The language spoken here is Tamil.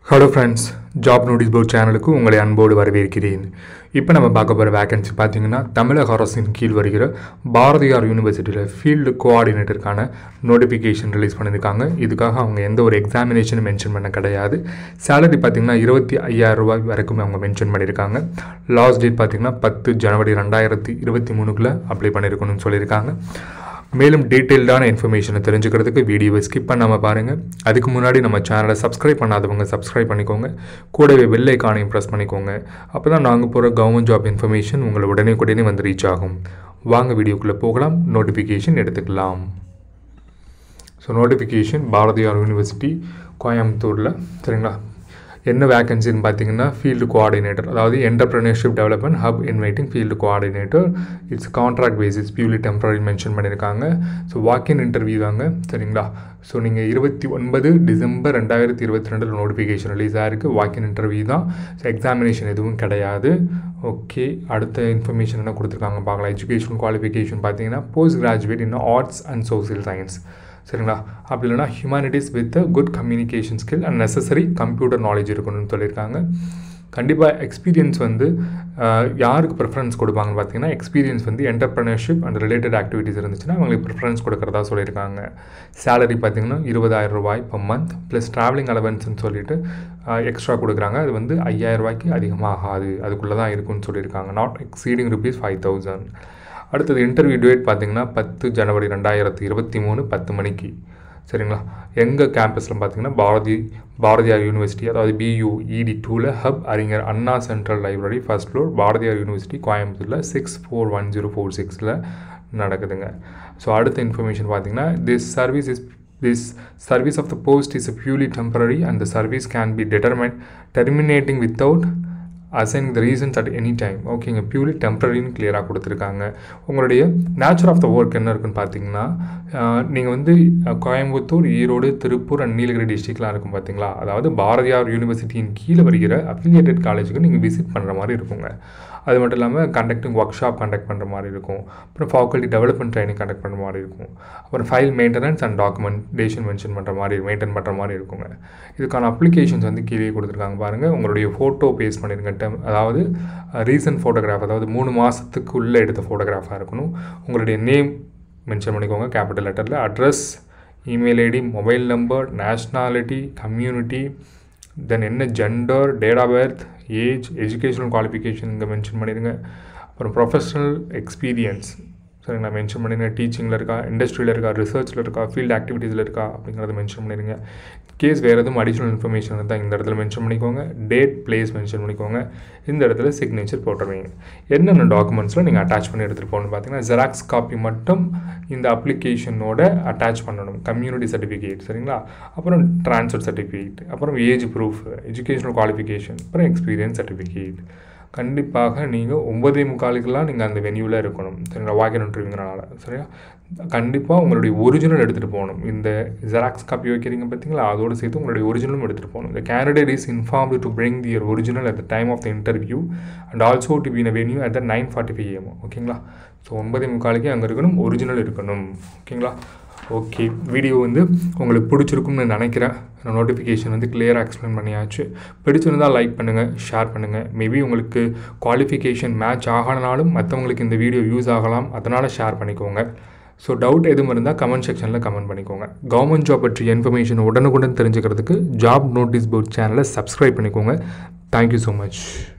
hello friends job notice board சேனலுக்கு உங்களை அன்போடு வரவேற்கிறேன் இப்போ நம்ம பார்க்க போகிற வேகன்சி பார்த்தீங்கன்னா தமிழக அரசின் கீழ் வருகிற பாரதியார் யூனிவர்சிட்டியில் ஃபீல்டு கோஆர்டினேட்டருக்கான நோட்டிஃபிகேஷன் ரிலீஸ் பண்ணியிருக்காங்க இதுக்காக அவங்க எந்த ஒரு எக்ஸாமினேஷனும் மென்ஷன் பண்ண கிடையாது சேலரி பார்த்தீங்கன்னா இருபத்தி ஐயாயிரம் ரூபாய் வரைக்கும் அவங்க மென்ஷன் பண்ணியிருக்காங்க லாஸ்ட் டேட் பார்த்தீங்கன்னா பத்து ஜனவரி ரெண்டாயிரத்தி இருபத்தி மூணுக்குள்ளே அப்ளை பண்ணியிருக்கணும்னு சொல்லியிருக்காங்க மேலும் டீட்டெயில்டான இன்ஃபர்மேஷனை தெரிஞ்சுக்கிறதுக்கு வீடியோவை ஸ்கிப் பண்ணாமல் பாருங்கள் அதுக்கு முன்னாடி நம்ம சேனலை சப்ஸ்கிரைப் பண்ணாதவங்க சப்ஸ்கிரைப் பண்ணிக்கோங்க கூடவே பெல் ஐக்கானையும் ப்ரெஸ் பண்ணிக்கோங்க அப்போ தான் நாங்கள் போகிற கவர்மெண்ட் ஜாப் இன்ஃபர்மேஷன் உங்களை உடனே உடனே வந்து ரீச் ஆகும் வாங்க வீடியோக்குள்ளே போகலாம் நோட்டிஃபிகேஷன் எடுத்துக்கலாம் ஸோ நோட்டிஃபிகேஷன் பாரதியார் யூனிவர்சிட்டி கோயம்புத்தூரில் சரிங்களா என்ன வேகன்சின்னு பார்த்தீங்கன்னா ஃபீல்டு கோஆர்டினேட்டர் அதாவது entrepreneurship development hub inviting field coordinator it's contract basis purely temporary mention பண்ணியிருக்காங்க ஸோ வாக்கின் இன்டர்வியூ தாங்க சரிங்களா ஸோ நீங்கள் இருபத்தி ஒன்பது டிசம்பர் ரெண்டாயிரத்தி இருபத்தி ரெண்டில் நோட்டிஃபிகேஷன் ரிலீஸ் ஆயிருக்கு வாக்கின் இன்டர்வியூ தான் ஸோ எக்ஸாமினேஷன் எதுவும் கிடையாது ஓகே அடுத்த இன்ஃபர்மேஷன் என்ன கொடுத்துருக்காங்க பார்க்கலாம் எஜுகேஷன் குவாலிஃபிகேஷன் பார்த்தீங்கன்னா post graduate in arts and social science சரிங்களா அப்படி இல்லைனா humanities with good communication skill and necessary computer knowledge இருக்கணும்னு சொல்லியிருக்காங்க கண்டிப்பாக எக்ஸ்பீரியன்ஸ் வந்து யாருக்கு ப்ரிஃபரன்ஸ் கொடுப்பாங்கன்னு பார்த்தீங்கன்னா எக்ஸ்பீரியன்ஸ் வந்து என்டர்ப்ரனர்ஷிப் அண்ட் ரிலேட்டட் ஆக்டிவிட்டீஸ் இருந்துச்சுன்னா அவங்களுக்கு ப்ரிஃபரன்ஸ் கொடுக்குறதா சொல்லியிருக்காங்க சேலரி பார்த்தீங்கன்னா இருபதாயிரம் ரூபாய் பர் மந்த் ப்ளஸ் ட்ராவலிங் அலவன்ஸ்னு சொல்லிட்டு எக்ஸ்ட்ரா கொடுக்குறாங்க அது வந்து ஐயாயிரம் ரூபாய்க்கு அதிகமாகாது அதுக்குள்ளே தான் இருக்குன்னு சொல்லியிருக்காங்க not exceeding rupees five thousand அடுத்தது இன்டர்வியூ டேட் பார்த்தீங்கன்னா பத்து ஜனவரி ரெண்டாயிரத்தி இருபத்தி மூணு பத்து மணிக்கு சரிங்களா எங்கள் கேம்பஸில் பார்த்தீங்கன்னா பாரதி பாரதியார் யூனிவர்சிட்டி அதாவது பியூ இடி டூவில் hub Arignar Anna central library first floor Bharathiyar university கோயம்புத்தூரில் six four one zero four சிக்ஸில் நடக்குதுங்க ஸோ அடுத்த இன்ஃபர்மேஷன் பார்த்தீங்கன்னா this service is this service of the post is a purely temporary and the service can be determined terminating without assign the reasons at any time ஓகேங்க பியூர்லி டெம்பரரின்னு கிளியராக கொடுத்துருக்காங்க உங்களுடைய நேச்சர் ஆஃப் த ஒர்க் என்ன இருக்குன்னு பார்த்தீங்கன்னா நீங்கள் வந்து கோயம்புத்தூர் ஈரோடு திருப்பூர் அண்ட் நீலகிரி டிஸ்ட்ரிக்ட்லாம் இருக்கும் பார்த்தீங்களா அதாவது பாரதியார் யூனிவர்சிட்டியின் கீழே வருகிற அஃபிலியேட்டட் காலேஜுக்கு நீங்கள் விசிட் பண்ணுற மாதிரி இருக்குங்க அது மட்டும் இல்லாமல் கண்டக்டிங் ஒர்க் ஷாப் கண்டக்ட் பண்ணுற மாதிரி இருக்கும் அப்புறம் ஃபேக்கல்ட்டி டெவலப்மெண்ட் ட்ரைனிங் கண்டக்ட் பண்ணுற மாதிரி இருக்கும் அப்புறம் file maintenance and documentation mention பண்ணுற மாதிரி மெயின்டைன் பண்ணுற மாதிரி இருக்குங்க இதுக்கான அப்ளிகேஷன்ஸ் வந்து கீழே கொடுத்துருக்காங்க பாருங்கள் உங்களுடைய ஃபோட்டோ பேஸ் பண்ணிருங்க டம் அதாவது ரீசன்ட் ஃபோட்டோகிராஃப் அதாவது மூணு மாதத்துக்கு உள்ளே எடுத்த ஃபோட்டோகிராஃபாக இருக்கணும் உங்களுடைய நேம் மென்ஷன் பண்ணிக்கோங்க கேபிட்டல் லெட்டரில் address email ID mobile number nationality community then என்ன gender date of birth age educational qualification இங்கே மென்ஷன் பண்ணிடுங்க அப்புறம் ப்ரொஃபஷனல் எக்ஸ்பீரியன்ஸ் சரி நான் மென்ஷன் பண்ணிடுங்க டீச்சிங்கில் இருக்கா இண்டஸ்ட்ரியில் இருக்கா ரிசர்ச்சில் இருக்கா ஃபீல்டு ஆக்டிவிட்டீஸில் இருக்கா அப்படிங்கிறத மென்ஷன் பண்ணிடுங்க கேஸ் வேறு எதுவும் அடிஷ்னல் இன்ஃபர்மேஷன் இருந்தால் இந்த இடத்துல மென்ஷன் பண்ணிக்கோங்க டேட் பிளேஸ் மென்ஷன் பண்ணிக்கோங்க இந்த இடத்துல சிக்னேச்சர் போட்டுருவீங்க என்னென்ன டாக்குமெண்ட்ஸில் நீங்கள் அட்டாச் பண்ணி எடுத்துகிட்டு போகணும்னு பார்த்தீங்கன்னா ஜெராக்ஸ் காப்பி மட்டும் இந்த அப்ளிகேஷனோட அட்டாச் பண்ணணும் கம்யூனிட்டி சர்டிஃபிகேட் சரிங்களா அப்புறம் ட்ரான்ஸ்ஃபர் சர்டிஃபிகேட் அப்புறம் ஏஜ் ப்ரூஃப் எஜுகேஷனல் குவாலிஃபிகேஷன் அப்புறம் எக்ஸ்பீரியன்ஸ் சர்டிஃபிகேட் கண்டிப்பாக நீங்கள் ஒன்பதே முக்காலுக்கெல்லாம் நீங்கள் அந்த வென்யூவில் இருக்கணும் சரிங்களா வாக்கின் இன்டர்வியூங்கிறனால சரியா கண்டிப்பாக உங்களுடைய ஒரிஜினல் எடுத்துகிட்டு போகணும் இந்த ஜெராக்ஸ் காப்பி வைக்கிறீங்க பார்த்தீங்களா அதோடு சேர்த்து உங்களுடைய ஒரிஜினலும் எடுத்துகிட்டு போகணும் இந்த candidate is informed to bring their original at the time of the interview and also to be in venue at the nine forty five AM ஓகேங்களா ஸோ ஒன்பதே முக்காலுக்கே அங்கே இருக்கணும் ஒரிஜினல் இருக்கணும் ஓகேங்களா ஓகே வீடியோ வந்து உங்களுக்கு பிடிச்சிருக்கும்னு நினைக்கிறேன் நோட்டிஃபிகேஷன் வந்து கிளியராக எக்ஸ்பிளைன் பண்ணியாச்சு பிடிச்சிருந்தால் லைக் பண்ணுங்கள் ஷேர் பண்ணுங்கள் மேபி உங்களுக்கு குவாலிஃபிகேஷன் மேட்ச் ஆகலனாலும் மற்றவங்களுக்கு இந்த வீடியோ யூஸ் ஆகலாம் அதனால் ஷேர் பண்ணிக்கோங்க ஸோ டவுட் எதுவும் இருந்தால் கமெண்ட் செக்ஷனில் கமெண்ட் பண்ணிக்கோங்க கவர்மெண்ட் ஜாப் பற்றிய இன்ஃபர்மேஷன் உடனுக்குடன் தெரிஞ்சுக்கிறதுக்கு ஜாப் நோட்டீஸ் போர்ட் சேனலை சப்ஸ்கிரைப் பண்ணிக்கோங்க தேங்க்யூ ஸோ மச்